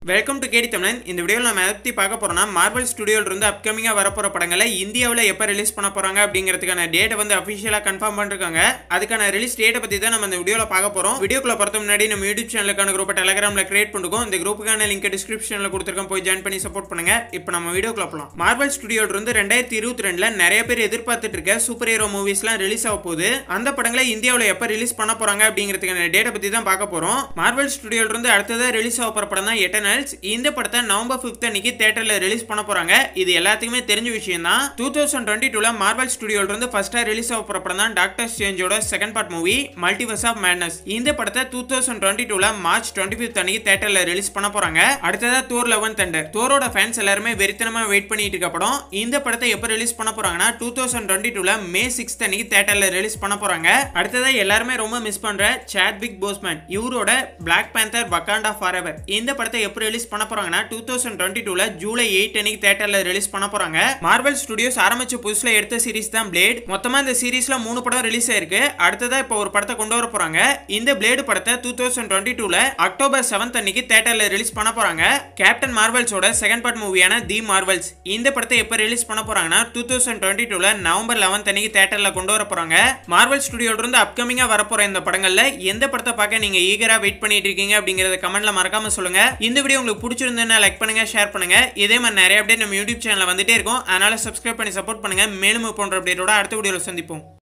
welcome to கேடி தமிழன் இந்த வீடியோவில் நம்ம எதை பற்றி பார்க்க போறோம்னா மார்வல் ஸ்டுடியோல இருந்து அப்கமிங்காக வரப்போற படங்களை இந்தியாவில் எப்போ ரிலீஸ் பண்ண போறாங்க அப்படிங்கிறதுக்கான டேட்டை வந்து அஃபிஷியலாக கன்ஃபார்ம் பண்ணிருக்காங்க அதுக்கான ரிலீஸ் டேட்டை பற்றி தான் நம்ம இந்த வீடியோவில் பார்க்க போறோம் வீடியோக்குள்ள பொறுத்த முன்னாடி நம்ம யூடியூப் சேனலுக்கான குரூப்பை டெலகிராமில் கிரியேட் பண்ணிருக்கோம் இந்த குரூப்புக்கான லிங்க் டிஸ்கிரிப்ஷனில் கொடுத்துருக்கோம் போய் ஜாயின் பண்ணி சப்போர்ட் பண்ணுங்க இப்போ நம்ம வீடியோக்குள்ள போகலாம் மார்வல் ஸ்டுடியோல இருந்து ரெண்டாயிரத்தி இருபத்தி ரெண்டுல நிறைய பேர் எதிர்பார்த்துட்டு இருக்க சூப்பர் ஹீரோ மூவிஸ்லாம் ரிலீஸ் ஆக போகுது அந்த படங்களை இந்தியாவில் எப்போ ரிலீஸ் பண்ண போறாங்க அப்படிங்கிறதுக்கான டேட்டை பற்றி தான் பார்க்க போறோம் மார்வல் ஸ்டுடியோல இருந்து அடுத்ததாக ரிலீஸ் ஆக போற படம் தான் எட்டர்னல்ஸ் இந்த படத்தை நவம்பர் ஃபிஃப்த் அன்னைக்கு தேட்டர்ல ரிலீஸ் பண்ண போறாங்க இது எல்லாத்துக்குமே தெரிஞ்ச விஷயம் தான் டூ தௌசண்ட் டுவெண்ட்டி டூல மார்வல் ஸ்டுடியோல இருந்து ஃபர்ஸ்டா ரிலீஸ் ஆக போற படம் தான் டாக்டர் ஸ்ட்ரேஞ்சோட second part movie multiverse of madness இந்த படத்தை டூ தௌசண்ட் டுவெண்ட்டி டூல மார்ச் டுவெண்ட்டி ஃபிஃப்த் அன்னைக்கு தேட்டர்ல ரிலீஸ் பண்ண போறாங்க அடுத்ததா தோர் லெவன் தண்டர் தோரோட ஃபேன்ஸ் எல்லாருமே வெறித்தனமா வெயிட் பண்ணிட்டு இருக்க படம் இந்த படத்தை எப்போ ரிலீஸ் பண்ண போறாங்கன்னா டூ தௌசண்ட் டுவெண்ட்டி டூல மே சிக்ஸ்த் அன்னைக்கு தேட்டர்ல ரிலீஸ் பண்ண போறாங்க அடுத்ததா எல்லாருமே ரொம்ப மிஸ் பண்ற சாட் பிக் போஸ்மேன் இவரோட பிளாக் பேந்தர் வக்காண்டா ஃபார் எவர் இந்த படத்தை எப்போ ரிலீஸ் பண்ண போறாங்கன்னா டூ தௌசண்ட் டுவெண்ட்டி டூல ஜூலை எயிட் அன்னைக்கு தேட்டர்ல ரிலீஸ் பண்ண போறாங்க மார்வல் ஸ்டுடியோஸ் ஆரம்பிச்ச புதுசுல எடுத்த சீரிஸ் தான் பிளேட் மொத்தமா இந்த சீரிஸ்ல மூணு படம் ரிலீஸ் ஆயிருக்கு அடுத்ததா இப்போ ஒரு படத்தை கொண்டு வர போறாங்க இந்த பிளேடு படத்தை டூ தௌசண்ட் டுவெண்ட்டி டூல அக்டோபர் செவன்த் அன்னைக்கு தேட்டர்ல ரிலீஸ் பண்ண போறாங்க கேப்டன் மார்வல்ஸோட செகண்ட் பார்ட் மூவியான தி மார்வல்ஸ் இந்த படத்தை எப்போ ரிலீஸ் பண்ண போறாங்கன்னா டூ தௌசண்ட் டுவெண்ட்டி டூல நவம்பர் லெவன்த் அன்னைக்கு தேட்டர்ல கொண்டு வர போறாங்க மார்வல் ஸ்டுடியோல இருந்து அப்கமிங்கா வரப்போற இந்த படங்கள்ல எந்த படத்தை பார்க்க நீங்க ஈகரா வெயிட் பண்ணிட்டு இருக்கீங்க அப்படிங்கறத கமெண்ட்ல மறக்காம சொல்லுங்க இந்த வீடியோ உங்களுக்கு பிடிச்சிருந்ததுன்னா லைக் பண்ணுங்க ஷேர் பண்ணுங்க இதே மாதிரி நிறைய அப்டேட் நம்ம யூடியூப் சேனல்ல வந்துட்டே இருக்கும் அதனால சப்ஸ்கிரைப் பண்ணி சப்போர்ட் பண்ணுங்க மேலும் இது போன்ற அப்டேட்டோட அடுத்த வீடியோல சந்திப்போம்